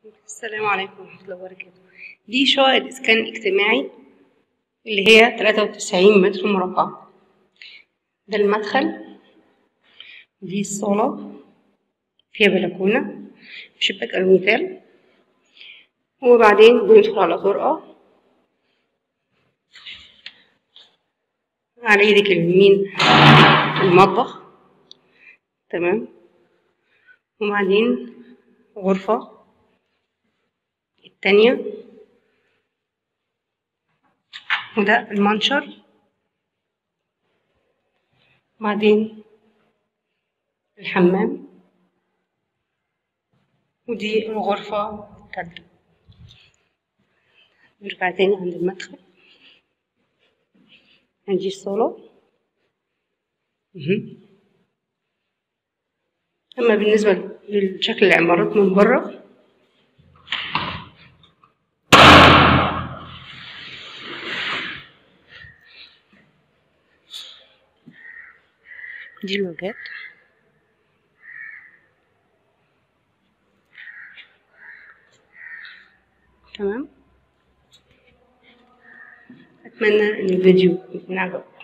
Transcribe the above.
السلام عليكم ورحمة الله وبركاته دي شقق الإسكان الاجتماعي اللي هي 93 متر مربع ده المدخل دي الصالة فيها بلكونة شباك ألوميتال وبعدين بندخل على طرقة على ايدك اليمين المطبخ تمام وبعدين غرفة التانية وده المنشر بعدين الحمام ودي الغرفة التالتة نرجع تاني عند المدخل عندي الصالة مهم. أما بالنسبة لشكل العمارات من بره دي الواجهات تمام أتمنى إن الفيديو يكون عجبكم